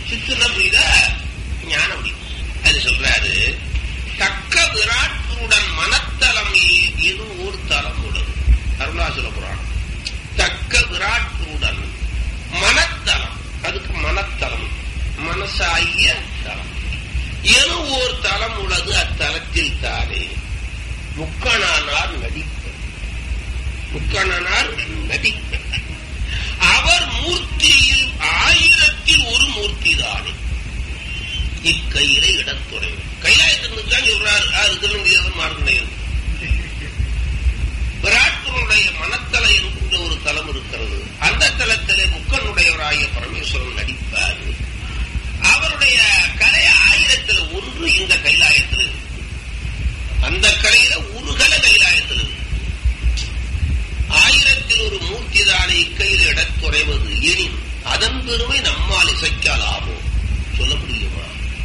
சித்துனா புரியுதா ஞானம் அப்படி அது சொல்றாரு தக்க விராட்டுடன் மனத்தலம் இது ஊர் தலம் உள்ளது அருணாசுர புராணம் தக்க விராட்டுடன் மனத்தலம் அதுக்கு மனத்தலம் மனசாகிய தலம் என ஓர் தலம் உள்ளது அத்தலத்தில் தானே முக்கணானார் நடிப்பர் முக்கணனார் நடிப்பர் அவர் மூர்த்தியில் ஆயிரத்தில் ஒரு மூர்த்தி தானே இக்கையிலே இடத்துறை கைலாயத்திற்கு தான் சொல்றாரு அது திருநங்கையாக மாறுகிறது விராட்டனுடைய மனத்தலை என்கின்ற ஒரு தலம் இருக்கிறது அந்த தலத்திலே முக்கனுடையவராகிய பரமேஸ்வரன் நடிப்பார் அவருடைய கலை ஆயிரத்தில் ஒன்று இந்த கைலாயத்தில் இருக்கு அந்த கலையில ஒரு கலை கைலாயத்தில் இருக்கு ஆயிரத்தில் ஒரு மூர்த்தி தானே இக்கையில் இடத்துறைவது எனின் அதன் பெருமை நம்மால் இசைக்கால் ஆகும் சொல்ல முடியுமா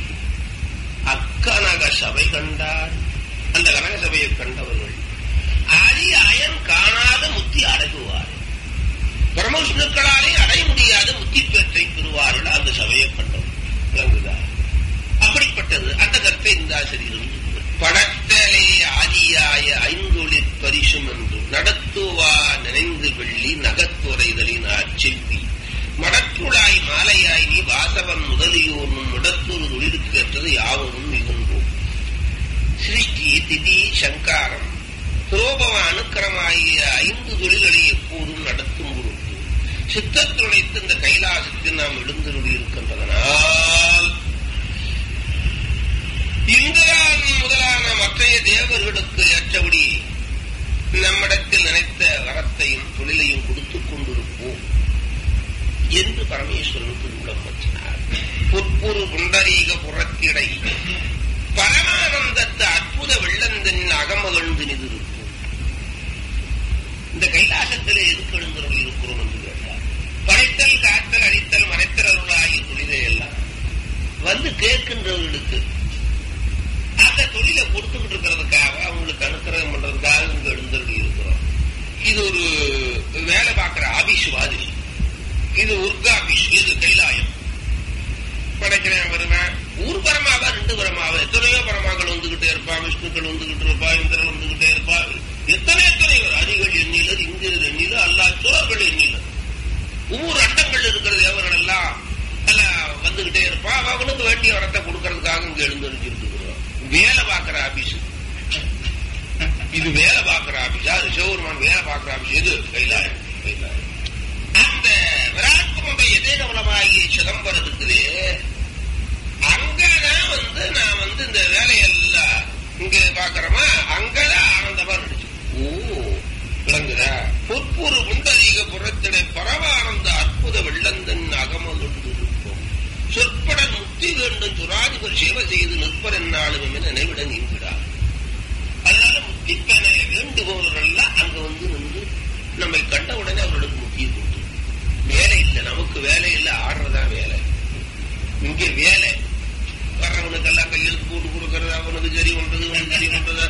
அக்கனக சபை கண்டார் அந்த கனக சபையை கண்டவர்கள் அரி அயன் காணாத முத்தி அடைகுவார் பிரம்மவிஷ்ணுக்களாலே அடைய முடியாத முத்தி பெற்றை பெறுவார்கள் அந்த சபையை கண்டவர் விளங்குதா அப்படிப்பட்டது அந்த கருத்தை இந்த ஆசிரியர் படத்தலே ஆதியாய ஐந்தொழிற் பரிசும் என்று நடத்துவா நினைந்து வெள்ளி நகத்துறைதலின் ஆச்செவ்வி மடற்றுளாய் மாலையாய் நீ வாசவன் முதலியோனும் இடத்தொரு தொழிலுக்கு ஏற்றது யாவரும் மிகுந்தோம் ஸ்ரீக்கு திதி சங்காரம் புரோபவ அனுக்கிரமாகிய ஐந்து தொழில்களை எப்போதும் நடத்தும் பொருட்டு சித்தத்துழைத்து இந்த கைலாசத்தில் நாம் எழுந்தருளி இருக்கின்றதனால் இந்திரான் முதலான மற்றைய தேவர்களுக்கு ஏற்றபடி நம்மிடத்தில் நினைத்த வரத்தையும் தொழிலையும் கொடுத்துக் கொண்டிருப்போம் என்று பரமேஸ்வரனுக்கு உள்ளம் பற்றினார் புற்புரு புண்டரீக புறத்திடை பரமானந்தத்து அற்புத வெள்ளந்தனின் அகமகழ்ந்து நிதிருக்கும் இந்த கைலாசத்திலே எதுக்கு எழுந்தருள் இருக்கிறோம் என்று கேட்டார் படைத்தல் காத்தல் அடித்தல் மறைத்தரருளாகிய தொழிலை எல்லாம் வந்து கேட்கின்றவர்களுக்கு அந்த தொழிலை கொடுத்துக்கிட்டு இருக்கிறதுக்காக அவங்களுக்கு அனுக்கிரகம் பண்றதுக்காக இங்க எழுந்தருள் இருக்கிறோம் இது ஒரு வேலை பார்க்கிற ஆபீஸ் மாதிரி இது உர்கா ஆபீஸ் இது கைலாயம் படைக்கிறேன் வருவேன் ஊர் பரமாவா ரெண்டு பரமாவா எத்தனையோ பரமாக்கள் வந்துகிட்டே இருப்பா விஷ்ணுக்கள் வந்துகிட்டு இருப்பா இந்திரன் வந்துகிட்டே இருப்பா எத்தனை எத்தனையோ அதிகள் எண்ணிலர் இந்திரர் எண்ணிலர் அல்லா சோழர்கள் எண்ணிலர் ஒவ்வொரு அண்டங்கள் இருக்கிற தேவர்கள் எல்லாம் எல்லாம் வந்துகிட்டே இருப்பா அவனுக்கு வேண்டிய வரத்தை கொடுக்கறதுக்காக இங்க எழுந்திருச்சிருக்கிறோம் வேலை பார்க்கிற ஆபீஸ் இது வேலை பார்க்கிற ஆபீஸ் அது சிவபெருமான் வேலை பார்க்கிற ஆபீஸ் எது கைலாயம் கைலாயம் அந்த விராட்பனுடைய எதேகவலமாகிய சிதம்பரம் இருக்குது அங்கதான் வந்து நான் வந்து இந்த வேலையெல்லாம் இங்க பாக்குறோமா அங்கதான் ஆனந்தமா நடிச்சு ஓ விளங்குதா பொற்புறு முண்டரீக புறத்திடை பரவானந்த அற்புத வெள்ளந்தன் அகமகண்டு இருக்கும் சொற்படன் முக்தி வேண்டும் சுராதிபர் சேவை செய்து நிற்பர் என்னாலும் என நினைவிட நீங்கிடா அதனால முக்தி பெற வேண்டுபவர்கள் எல்லாம் அங்க வந்து நின்று நம்மை கண்ட உடனே அவர்களுக்கு முக்கிய கொடுத்து வேலை இல்லை நமக்கு வேலை இல்லை ஆடுறதான் வேலை இங்கே வேலை வர்றவனுக்கெல்லாம் கையெழுத்து போட்டு கொடுக்கறது அவனுக்கு சரி பண்றது இவனுக்கு சரி பண்றது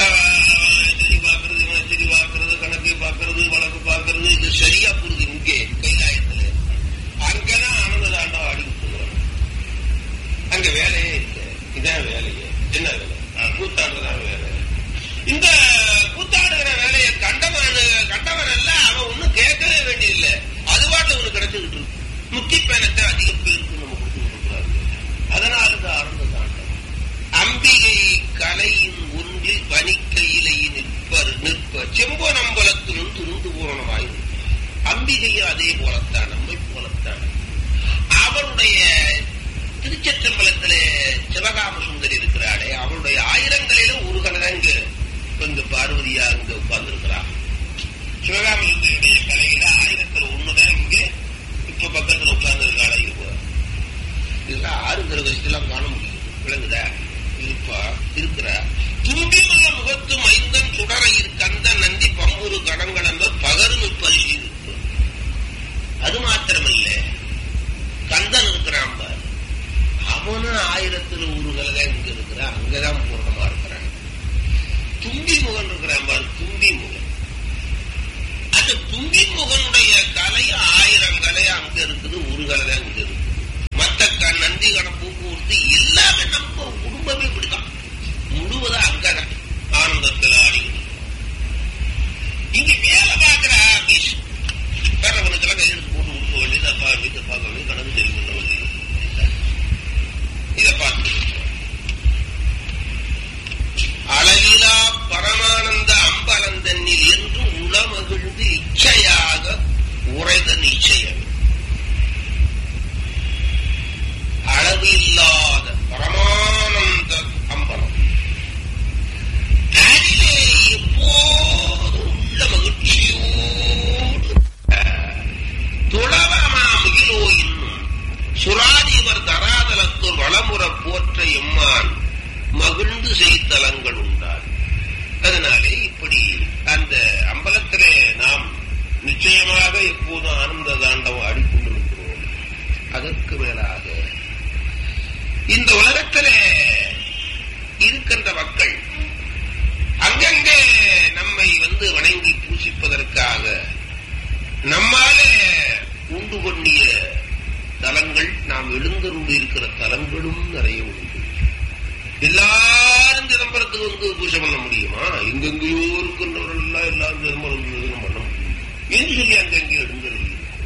சரி பார்க்கறது இவனை சரி பார்க்கறது கணக்கு பார்க்கறது வழக்கு பார்க்கறது இது சரியா புரியுது இங்கே கைலாயத்துல அங்கதான் ஆனந்த தாண்டவம் ஆடி விட்டுருவாங்க அங்க வேலையே இல்லை இதான் வேலையே என்ன வேலை கூத்தாடுறதான் வேலை இந்த கூத்தாடுகிற வேலையை கண்டவன் கண்டவன் அல்ல அவன் ஒன்னும் கேட்கவே வேண்டியதில்லை அது பாட்டு அவனுக்கு கிடைச்சுக்கிட்டு இருக்கு முக்கி பயணத்தை அதிக பேருக்கு நம்ம கொடுத்து கொடுக்குறாரு அதனால தான் ஆரம்ப தாண்டம் அம்பிகை கலையின் ஒன்றில் பனிக்கையிலை நிற்பர் நிற்பர் செம்பனம்பலத்திலும் துருந்து பூரணமாய் அம்பிகையும் அதே போலத்தான் நம்மை போலத்தான் அவருடைய திருச்சற்றம்பலத்திலே சிவகாம சுந்தரி இருக்கிறாளே அவருடைய ஆயிரங்களில ஒரு கலை தான் இங்க இங்க பார்வதியா இங்க உட்கார்ந்து இருக்கிறா சிவகாம சுந்தரியுடைய கலையில ஆயிரத்துல ஒண்ணுதான் இங்க இப்ப பக்கத்துல உட்கார்ந்து இருக்காளா இப்போ இதெல்லாம் ஆறு கிரகஸ்தெல்லாம் காண முடியும் விளங்குதா இருப்பா இருக்கிறா தும்பிமல்ல முகத்து மைந்தன் சுடர கந்த நந்தி பம்புரு கடங்கள் என்பர் பகரும் பரிசீலிப்பு அது மாத்திரமல்ல கந்தன் இருக்கிறான் பார் அவனும் ஆயிரத்துல ஒரு கலதான் இங்க இருக்கிறான் அங்கதான் பூர்ணமா இருக்கிறான் தும்பி முகன் இருக்கிறான் பார் தும்பி முகன் அந்த தும்பி முகனுடைய கலை ஆயிரம் கலை அங்க இருக்குது ஒரு கலை தான் இங்க இருக்குது மத்த கண்ணன் சுராதிபர் தராதலத்தோர் வளமுற போற்ற எம்மான் மகிழ்ந்து செய்தலங்கள் உண்டார் அதனாலே இப்படி அந்த அம்பலத்திலே நாம் நிச்சயமாக எப்போதும் ஆனந்த தாண்டவம் ஆடிக்கொண்டிருக்கிறோம் அதற்கு மேலாக இந்த உலகத்திலே இருக்கின்ற மக்கள் அங்கங்கே நம்மை வந்து வணங்கி பூசிப்பதற்காக நம்மாலே உண்டு கொண்டிய தலங்கள் நாம் எழுந்தருள் இருக்கிற தலங்களும் நிறைய உண்டு எல்லாரும் சிதம்பரத்துக்கு வந்து பூஜை பண்ண முடியுமா எங்கெங்கேயோ இருக்கின்றவர்கள் எல்லாம் எல்லாரும் சிதம்பரம் வந்து பண்ண முடியும் என்று சொல்லி அங்கங்கே எழுந்தருள்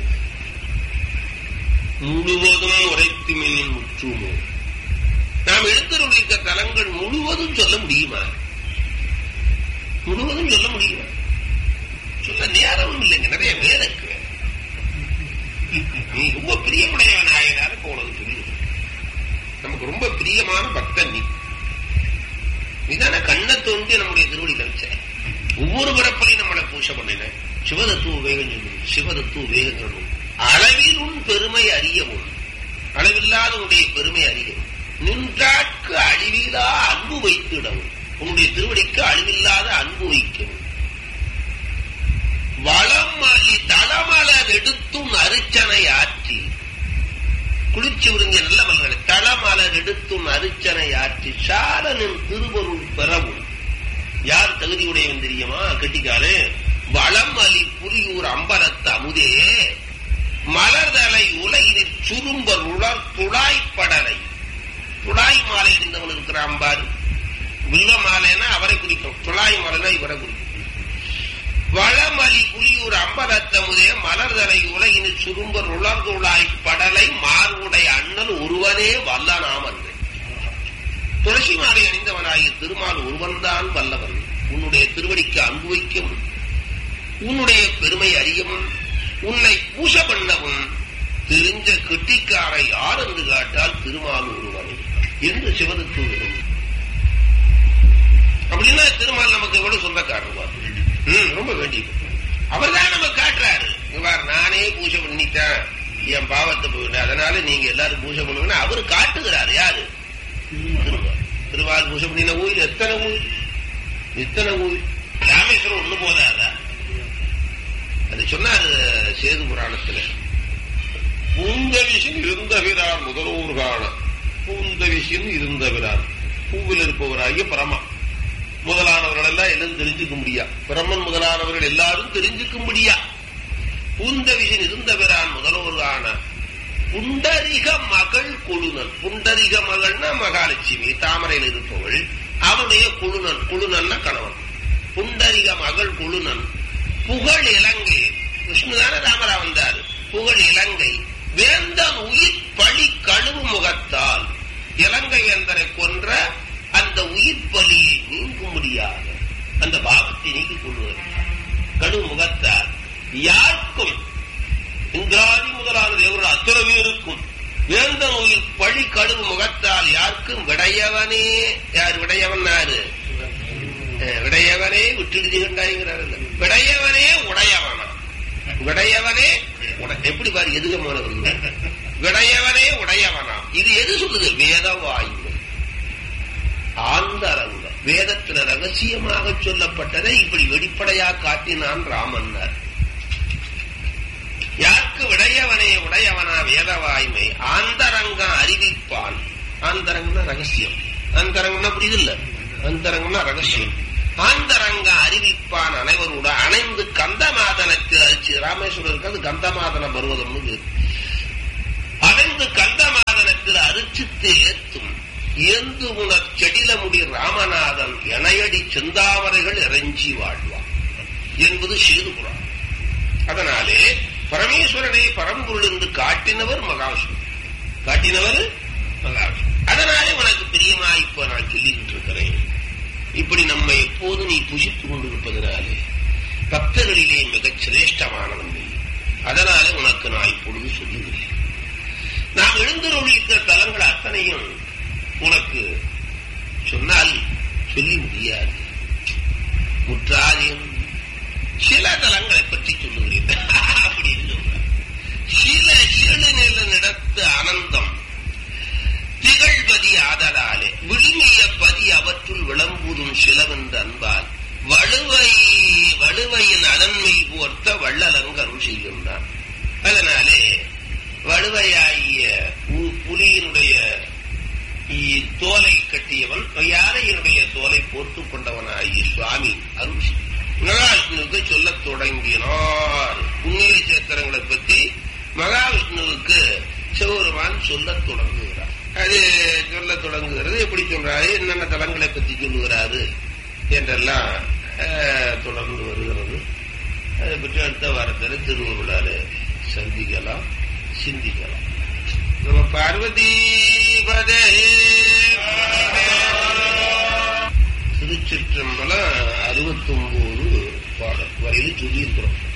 முழுவதும் உரைத்து மின்னின் முற்றுமோ நாம் எழுந்தருள் இருக்கிற தலங்கள் முழுவதும் சொல்ல முடியுமா முழுவதும் சொல்ல முடியுமா சொல்ல நேரமும் இல்லைங்க நிறைய வேலை இருக்கு நீ ரொம்ப பிரியமுடையவன் ஆயினால போனது சொல்லு நமக்கு ரொம்ப பிரியமான பக்தன் நீ நீதான கண்ணை தோண்டி நம்முடைய திருவடி கழிச்ச ஒவ்வொரு பிறப்பிலையும் நம்மளை பூசை பண்ணின சிவதத்துவ வேகம் சொல்லு சிவதத்துவ வேகம் சொல்லணும் அளவில் உன் பெருமை அறியவும் அளவில்லாத உன்னுடைய பெருமை அறியவும் நின்றாட்கு அழிவிலா அன்பு வைத்திடவும் உன்னுடைய திருவடிக்கு அழிவில்லாத அன்பு வைக்கவும் வளமலி தளமலர் எடுத்தும் அரிச்சனை ஆற்றி குளிர்ச்சி உறிஞ்ச நல்ல மலர்களை தளமலர் எடுத்தும் அரிச்சனை ஆற்றி சாரனின் திருவருள் பெறவும் யார் தகுதியுடையவன் தெரியுமா கெட்டிக்காரு வளமலி புலியூர் அம்பலத்து அமுதே மலர்தலை உலகினில் சுரும்பர் உலர் துளாய்ப்படலை துளாய் மாலை அணிந்தவன் இருக்கிறான் பாரு வில்வ மாலைன்னா அவரை குறிக்கும் துளாய் மாலைனா இவரை குறிக்கும் வளமலி புலியூர் அம்பலத்தமுதே மலர்தலை உலகினில் சுரும்பர் உலர்துளாய் படலை மார்புடைய அண்ணல் ஒருவனே வல்லனாமன் துளசி மாலை அணிந்தவனாகிய திருமால் ஒருவன்தான் வல்லவன் உன்னுடைய திருவடிக்கு அன்பு வைக்கவும் உன்னுடைய பெருமை அறியவும் உன்னை பூச பண்ணவும் தெரிஞ்ச கெட்டிக்காரை யார் என்று காட்டால் திருமால் ஒருவனை என்று சிவனுக்கு விடும் அப்படின்னா திருமால் நமக்கு எவ்வளவு சொந்தக்காரர் பாரு. ம், ரொம்ப வேண்டியது அவர் தான் நமக்கு காட்டுறாரு இவ்வாறு நானே பூஜை பண்ணிட்டேன் என் பாவத்தை போயிட்டேன் அதனால நீங்க எல்லாரும் பூஜை பண்ணுங்கன்னா அவரு காட்டுகிறார் யாரு திருவாள் திருவாள் பூஜை பண்ணின கோயில் எத்தனை கோயில் எத்தனை கோயில் ராமேஸ்வரம் ஒண்ணு போதாதா அது சொன்னாரு சேது புராணத்துல பூந்தவிசின் இருந்தவிரார் முதலூர் காண பூந்தவிசின் இருந்தவிரார் பூவில் இருப்பவராகிய பரமா முதலானவர்கள் எல்லாம் எல்லாம் தெரிஞ்சுக்க முடியா பிரம்மன் முதலானவர்கள் எல்லாரும் தெரிஞ்சுக்க முடியா பூந்தவிசின் இருந்தவிரான் முதலூர் காண புண்டரிக மகள் குழுனன் புண்டரிக மகள்னா மகாலட்சுமி தாமரையில் இருப்பவள் அவனுடைய குழுனன் குழுனன்னா கணவன் புண்டரிக மகள் குழுனன் புகழ் இலங்கை விஷ்ணுதான ராமரா வந்தார் புகழ் இலங்கை வேந்தன் உயிர் பழி கழுவு முகத்தால் இலங்கை வேந்தரை கொன்ற அந்த உயிர் பலியை நீங்க முடியாது அந்த பாவத்தை நீக்கிக் கொள்வது கழுவு முகத்தால் யாருக்கும் இந்திராதி முதலான தேவர்கள் அத்தனை பேருக்கும் வேந்தன் உயிர் பழி கழுவு முகத்தால் யாருக்கும் விடையவனே யார் விடையவன் யாரு அஹ் விடையவனே விட்டுடுதி கண்டாய்கிறார் விடையவனே உடையவனா விடையவனே உடை- எப்படி பாரு எதுகமான வருது விடையவனே உடையவனா இது எது சொல்லுது வேத வாய்மை ஆந்தரங்க வேதத்துல ரகசியமாக சொல்லப்பட்டதை இப்படி வெளிப்படையா காட்டினான் ராமன்னார் யாருக்கு விடையவனே உடையவனா வேதவாய்மை ஆந்தரங்கம் அறிவிப்பான் ஆந்தரங்கம்னா ரகசியம் ஆந்தரங்கம்னா புரியுது இல்ல அந்தரங்கம்னா ரகசியம் ஆந்தரங்க அறிவிப்பான் அனைவரோட அணைந்து கந்தமாதனத்தில் அரிச்சு ராமேஸ்வரருக்கு அது கந்தமாதன பருவதம்னு பேரு அணைந்து கந்தமாதனத்தில் அரிச்சித்து ஏத்தும் ஏந்து உணர் செடிலமுடி ராமநாதன் எனையடி செந்தாமரைகள் இறைஞ்சி வாழ்வான் என்பது சேதுபுரம் அதனாலே பரமேஸ்வரனை பரம்பொருள் என்று காட்டினவர் மகாவிஷ்ணு காட்டினவர் மகாவிஷ்ணு அதனாலே உனக்கு பிரியமா இப்ப நான் சொல்லிக்கிட்டு இருக்கிறேன் இப்படி நம்ம எப்போது நீ புசித்துக் கொண்டிருப்பதனாலே பக்தர்களிலே மிகச் சிரேஷ்டமானவன் நீ அதனாலே உனக்கு நான் இப்பொழுது சொல்லுகிறேன் நாம் எழுந்தருளிருக்கிற தலங்கள் அத்தனையும் உனக்கு சொன்னால் சொல்லி முடியாது முற்றாதியம் சில தலங்களை பற்றி சொல்லுகிறேன் அப்படின்னு சொல்றார் சில சிறு நில நடத்து அனந்தம் போட்டுக் கொண்டவனாகிய சுவாமி அருள் செய்தார். மகாவிஷ்ணுவுக்கு சொல்லத் தொடங்கினார் புண்ணிய சேத்திரங்களை பற்றி மகாவிஷ்ணுவுக்கு சிவபெருமான் சொல்லத் தொடங்குகிறார் அது சொல்லத் தொடங்குகிறது எப்படி சொல்றாரு என்னென்ன தலங்களை பற்றி சொல்லுகிறாரு என்றெல்லாம் அஹ், தொடர்ந்து வருகிறது அதை பற்றி அடுத்த வாரத்தில் திருவருளால சந்திக்கலாம் சிந்திக்கலாம் நம்ம பார்வதி பதே திருச்சிற்றம்பலம் அறுபத்தொன்பது பாடல் வரையில் சொல்லியிருக்கிறோம்